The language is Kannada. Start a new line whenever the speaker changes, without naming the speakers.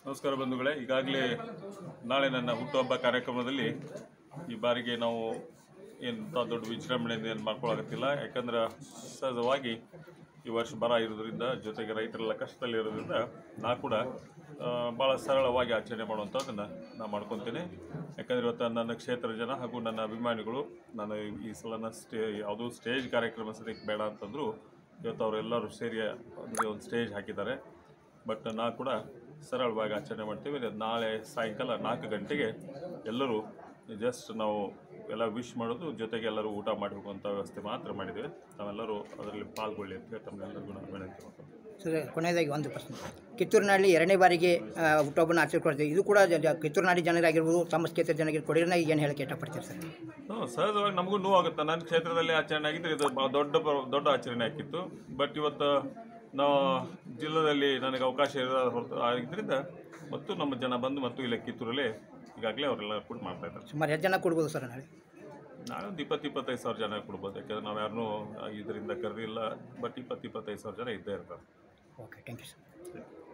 ನಮಸ್ಕಾರ ಬಂಧುಗಳೇ ಈಗಾಗಲೇ ನಾಳೆ ನನ್ನ ಹುಟ್ಟುಹಬ್ಬ ಕಾರ್ಯಕ್ರಮದಲ್ಲಿ ಈ ಬಾರಿಗೆ ನಾವು ಏನು ದೊಡ್ಡ ವಿಜೃಂಭಣೆಯಿಂದ ಏನು ಮಾಡ್ಕೊಳ್ಳೋಗತ್ತಿಲ್ಲ ಯಾಕಂದ್ರೆ ಸಹಜವಾಗಿ ಈ ವರ್ಷ ಬರ ಇರೋದ್ರಿಂದ ಜೊತೆಗೆ ರೈತರೆಲ್ಲ ಕಷ್ಟದಲ್ಲಿರೋದ್ರಿಂದ ನಾ ಕೂಡ ಭಾಳ ಸರಳವಾಗಿ ಆಚರಣೆ ಮಾಡುವಂಥದ್ದನ್ನು ನಾನು ಮಾಡ್ಕೊತೀನಿ ಯಾಕಂದರೆ ಇವತ್ತು ನನ್ನ ಕ್ಷೇತ್ರ ಜನ ಹಾಗೂ ನನ್ನ ಅಭಿಮಾನಿಗಳು ನಾನು ಈ ಸಲ ಸ್ಟೇ ಯಾವುದೂ ಸ್ಟೇಜ್ ಕಾರ್ಯಕ್ರಮ ಸದ್ಯಕ್ಕೆ ಬೇಡ ಅಂತಂದರೂ ಇವತ್ತು ಅವರೆಲ್ಲರೂ ಸೇರಿ ಅಂದರೆ ಒಂದು ಸ್ಟೇಜ್ ಹಾಕಿದ್ದಾರೆ ಬಟ್ ನಾ ಕೂಡ ಸರಳವಾಗಿ ಆಚರಣೆ ಮಾಡ್ತೀವಿ ಇದು ನಾಳೆ ಸಾಯಂಕಾಲ ನಾಲ್ಕು ಗಂಟೆಗೆ ಎಲ್ಲರೂ ಜಸ್ಟ್ ನಾವು ಎಲ್ಲ ವಿಶ್ ಮಾಡೋದು ಜೊತೆಗೆ ಎಲ್ಲರೂ ಊಟ ಮಾಡಿ ಹೋಗುವಂಥ ವ್ಯವಸ್ಥೆ ಮಾತ್ರ ಮಾಡಿದ್ದೇವೆ ತಾವೆಲ್ಲರೂ ಅದರಲ್ಲಿ ಪಾಲ್ಗೊಳ್ಳಿ ಅಂತ ಹೇಳಿ ತಮ್ಮೆಲ್ಲರಿಗೂ ನಾನು ವಿನಂತಿ ಮಾಡ್ತೀನಿ
ಸರ್ ಕೊನೆಯದಾಗಿ ಒಂದು ಪ್ರಶ್ನೆ ಕಿತ್ತೂರಿನಲ್ಲಿ ಎರಡನೇ ಬಾರಿಗೆ ಆ, ಹುಟ್ಟುಹಬ್ಬನ ಆಚರಿಸ್ಕೊಳ್ತೀವಿ ಇದು ಕೂಡ ಜ- ಜ- ಕಿತ್ತೂರಿನಾಡಿ ಜನರಾಗಿರ್ಬೋದು ತಮ್ಮ ಕ್ಷೇತ್ರ ಜನರಿಗೆ ಕೊಡಿರನಾಗಿ ಏನು ಹೇಳಕ್ಕೆ ಇಷ್ಟಪಡ್ತೀರಿ ಸರ್
ಹ್ಞೂ ಸಹಜವಾಗಿ ನಮಗೂ ನೋವಾಗುತ್ತೆ ನನ್ನ ಕ್ಷೇತ್ರದಲ್ಲಿ ಆಚರಣೆ ಆಗಿದ್ರೆ ಇದು ಬಹಳ ದೊಡ್ಡ ಪ- ದೊಡ್ಡ ಆಚರಣೆ ಆಗಿತ್ತು ಬಟ್ ಇವತ್ತು ನಾವು ಜಿಲ್ಲೆಯಲ್ಲಿ ನನಗೆ ಅವಕಾಶ ಇರೋ ಹೊರತು ಆಗಿದ್ದರಿಂದ ಮತ್ತು ನಮ್ಮ ಜನ ಬಂದು ಮತ್ತು ಇಲ್ಲಿ ಕಿತ್ತೂರಲ್ಲಿ ಈಗಾಗಲೇ ಅವರೆಲ್ಲ ಕೂಡ ಮಾಡ್ತಾ ಇದ್ದಾರೆ
ಸುಮಾರು ಎಷ್ಟು ಜನ ಕೊಡ್ಬೋದು ಸರ್ ನಾಳೆ
ನಾಳೆ ಒಂದು ಇಪ್ಪತ್ತು ಇಪ್ಪತ್ತೈದು ಸಾವಿರ ಜನ ಕೊಡ್ಬೋದು ಯಾಕಂದ್ರೆ ನಾವು ಯಾರನ್ನೂ ಇದರಿಂದ ಕರೆದಿಲ್ಲ ಬಟ್ ಇಪ್ಪತ್ತು ಇಪ್ಪತ್ತೈದು ಸಾವಿರ ಜನ ಇದ್ದೇ ಇರ್ತಾರೆ
ಓಕೆ ಥ್ಯಾಂಕ್ ಯು ಸರ್